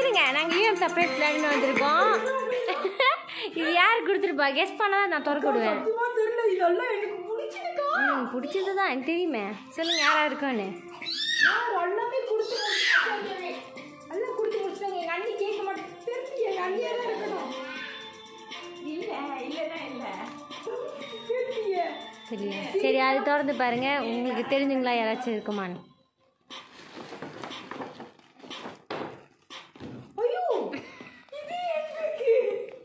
இருங்க நாங்கள் யூஎம் surprise plan வந்திருக்கோம் இது யார் கொடுத்துருப்பா கெஸ் பண்ணால் நான் திறக்க விடுவேன் சத்தியமா தெரியல இதெல்லாம் எனக்கு பிடிச்சிருக்கா ம் பிடிச்சது தான் எனக்கு தெரியுமே சொல்லுங்கள் யாராக இருக்கோன்னு நான் எல்லாமே கொடுத்து முடிச்சிட்டாங்க எல்லாம் கொடுத்து முடிச்சிட்டாங்க எங்க அண்ணி கேட்க மாட்டேன் தெரிஞ்சு எங்க அண்ணியா தான் இருக்கணும் இல்ல இல்லனா இல்ல தெரிஞ்சு சரியா சரி அது திறந்து பாருங்க உங்களுக்கு தெரிஞ்சுங்களா யாராச்சும் இருக்குமான்னு ஐயோ இது எனக்கு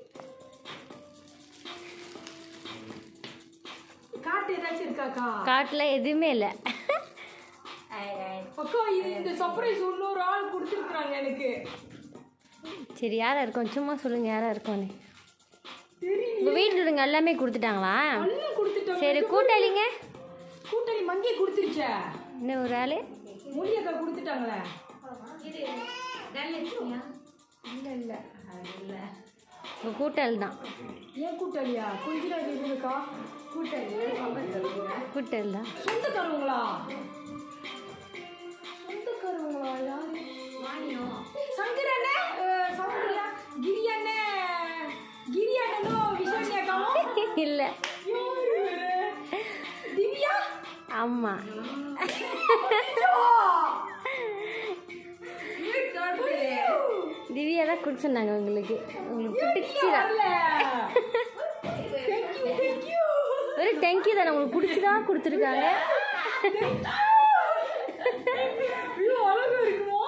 காட்டு ஏதாச்சும் இருக்காக்கா காட்டில் எதுவுமே இல்லை அக்கா இது இந்த சர்ப்ரைஸ் இன்னொரு ஆள் கொடுத்துருக்குறாங்க எனக்கு சரி யாராக இருக்கோம் சும்மா சொல்லுங்கள் யாராக இருக்கோன்னு தெரியல உங்கள் வீட்டில் இருங்க எல்லாமே கொடுத்துட்டாங்களா எல்லாம் கொடுத்துட்டாங்க சரி கூட்டாளிங்க கூட்டணி மங்கே கொடுத்துருச்சே இன்னும் ஒரு ஆள் மொழியக்கா கொடுத்துட்டாங்களே இல்ல இல்ல அது இல்ல உங்கள் கூட்டாளி தான் ஏன் கூட்டாளியா கொஞ்ச நேரம் இருங்கக்கா கூட்டாளி கூட்டாளி தான் சொந்தக்காரவங்களா சொந்தக்காரவங்களா யாரு சங்கர் அண்ணே அஹ், சங்கரியா கிரி அண்ணே கிரி அண்ணனும் விஸ்வனி அக்காவும் இல்லை யாரு இவரு? திவ்யா ஆமாம் திவ்யா தான் கொடுத்துருந்தாங்க உங்களுக்கு உங்களுக்கு பிடிச்சிதா தேங்க்யூ தேங்க்யூ ஒரு தேங்க்யூ தானே உங்களுக்கு பிடிச்சிதா கொடுத்துருக்காங்க ஐயோ அழகா இருக்குமா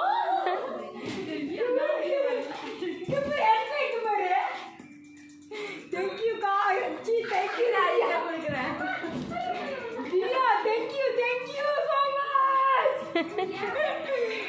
இப்ப என்ன இருக்கு பாரு தேங்க்யூ கா சி தேங்க்யூ நான் இத கொடுக்கிறேன் Divya thank you thank you so much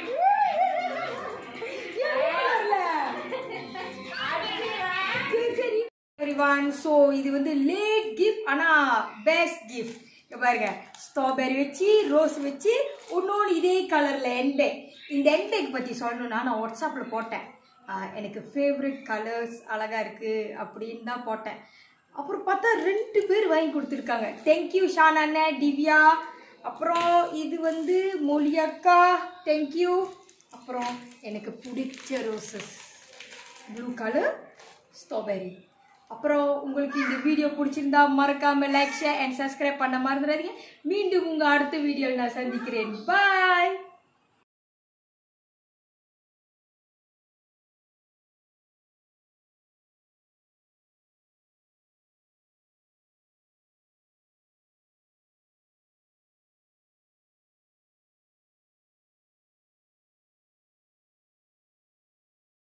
everyone so இது வந்து லேட் கிஃப்ட் ஆனால் பெஸ்ட் கிஃப்ட் இங்க பாருங்க ஸ்ட்ராபெரி வச்சு ரோஸ் வச்சு இன்னொன்று இதே கலரில் எண்டே இந்த எண்டேக்கு பற்றி சொல்லணும்னா நான் வாட்ஸ்அப்பில் போட்டேன் ஆஹ் எனக்கு ஃபேவரட் கலர்ஸ் அழகாக இருக்குது அப்படின்னு தான் போட்டேன் அப்புறம் பார்த்தா ரெண்டு பேர் வாங்கி கொடுத்துருக்காங்க தேங்க்யூ ஷான் அண்ணன் திவ்யா அப்புறம் இது வந்து மொழியக்கா தேங்க்யூ அப்புறம் எனக்கு பிடிச்ச ரோசஸ் ப்ளூ கலர் ஸ்ட்ராபெரி அப்புறம் உங்களுக்கு இந்த வீடியோ பிடிச்சிருந்தா மறக்காம லைக் ஷேர் அண்ட் சப்ஸ்கிரைப் பண்ண மறந்துடாதீங்க மீண்டும் உங்க அடுத்த வீடியோவில் நான் சந்திக்கிறேன் பாய்